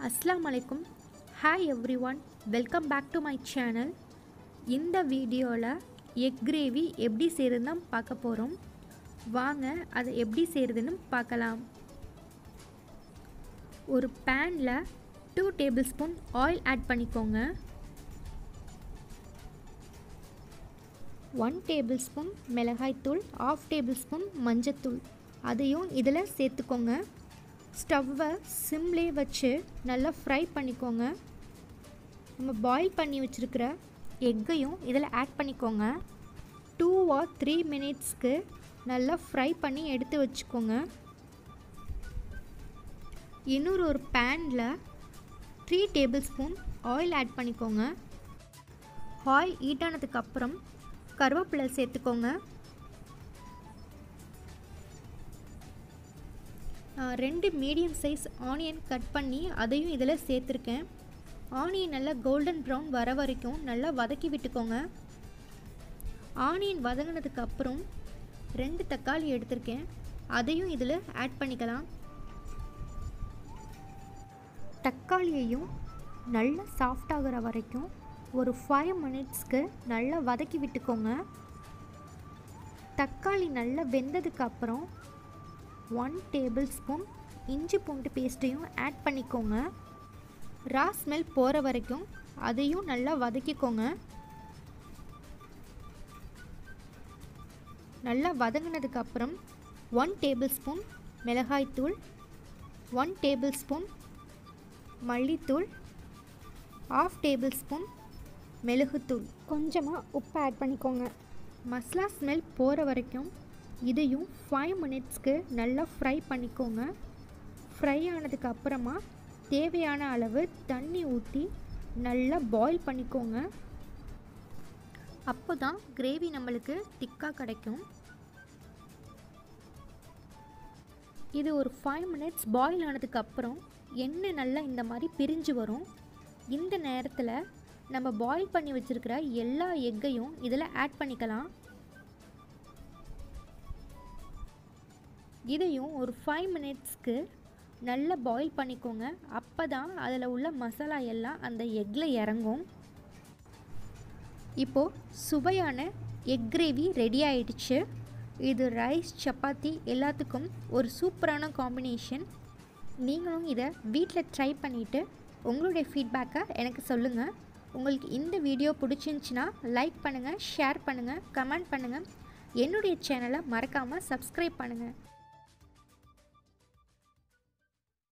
அஸ்லாம் அலைக்கும் hi everyone welcome back to my channel இந்த வீடியோவில் எக் கிரேவி எப்படி செய்கிறதுன்னு தான் பார்க்க போகிறோம் வாங்க அதை எப்படி செய்கிறதுன்னு பார்க்கலாம் ஒரு பேனில் two tablespoon oil add பண்ணிக்கோங்க ஒன் டேபிள் ஸ்பூன் மிளகாய்த்தூள் ஆஃப் டேபிள் ஸ்பூன் மஞ்சத்தூள் அதையும் இதில் சேர்த்துக்கோங்க ஸ்டவ்வை சிம்லே வச்சு நல்லா ஃப்ரை பண்ணிக்கோங்க நம்ம பாயில் பண்ணி வச்சுருக்கிற எக்கையும் இதில் ஆட் பண்ணிக்கோங்க டூ ஆர் த்ரீ மினிட்ஸ்க்கு நல்லா ஃப்ரை பண்ணி எடுத்து வச்சுக்கோங்க இன்னொரு ஒரு பேனில் three tablespoon oil add பண்ணிக்கோங்க ஆயில் ஹீட் ஆனதுக்கப்புறம் கருவேப்பிலை சேர்த்துக்கோங்க ரெண்டு மீடியம் சைஸ் ஆனியன் கட் பண்ணி அதையும் இதில் சேர்த்துருக்கேன் ஆனியன் நல்லா கோல்டன் ப்ரௌன் வர வரைக்கும் நல்லா வதக்கி விட்டுக்கோங்க ஆனியன் வதங்கினதுக்கு அப்புறம் ரெண்டு தக்காளி எடுத்திருக்கேன் அதையும் இதில் ஆட் பண்ணிக்கலாம் தக்காளியையும் நல்லா சாஃப்ட் ஆகிற வரைக்கும் ஒரு ஃபைவ் மினிட்ஸ்க்கு நல்லா வதக்கி விட்டுக்கோங்க தக்காளி நல்லா வெந்ததுக்கு அப்புறம் ஒன் டேபிள் ஸ்பூன் இஞ்சி பூண்டு பேஸ்ட்டையும் ஆட் பண்ணிக்கோங்க ரா ஸ்மெல் போகிற வரைக்கும் அதையும் நல்லா வதக்கிக்கோங்க நல்லா வதங்கினதுக்கு அப்புறம் ஒன் டேபிள் ஸ்பூன் மிளகாய்த்தூள் ஒன் டேபிள் ஸ்பூன் மல்லித்தூள் ஆஃப் டேபிள் ஸ்பூன் மிளகுத்தூள் கொஞ்சமாக உப்பு ஆட் பண்ணிக்கோங்க மசாலா ஸ்மெல் போகிற வரைக்கும் இதையும் ஃபைவ் மினிட்ஸ்க்கு நல்லா ஃப்ரை பண்ணிக்கோங்க ஃப்ரை ஆனதுக்கு அப்புறமா தேவையான அளவு தண்ணி ஊற்றி நல்லா பாயில் பண்ணிக்கோங்க அப்போ தான் கிரேவி நம்மளுக்கு திக்காக கிடைக்கும் இது ஒரு ஃபைவ் மினிட்ஸ் பாயில் ஆனதுக்கப்புறம் எண்ணெய் நல்லா இந்த மாதிரி பிரிஞ்சு வரும் இந்த நேரத்தில் நம்ம பாயில் பண்ணி வச்சுருக்கிற எல்லா எக்கையும் இதில் ஆட் பண்ணிக்கலாம் இதையும் ஒரு ஃபைவ் மினிட்ஸ்க்கு நல்லா பாயில் பண்ணிக்கோங்க அப்போ தான் அதில் உள்ள மசாலா எல்லாம் அந்த எக்கில் இறங்கும் இப்போது சுவையான எக் கிரேவி ரெடி ஆயிடுச்சு இது ரைஸ் சப்பாத்தி எல்லாத்துக்கும் ஒரு சூப்பரான காம்பினேஷன் நீங்களும் இதை வீட்டில் ட்ரை பண்ணிவிட்டு உங்களுடைய ஃபீட்பேக்கை எனக்கு சொல்லுங்கள் உங்களுக்கு இந்த வீடியோ பிடிச்சிருந்துச்சின்னா லைக் பண்ணுங்கள் ஷேர் பண்ணுங்கள் கமெண்ட் பண்ணுங்கள் என்னுடைய சேனலை மறக்காமல் சப்ஸ்கிரைப் பண்ணுங்கள்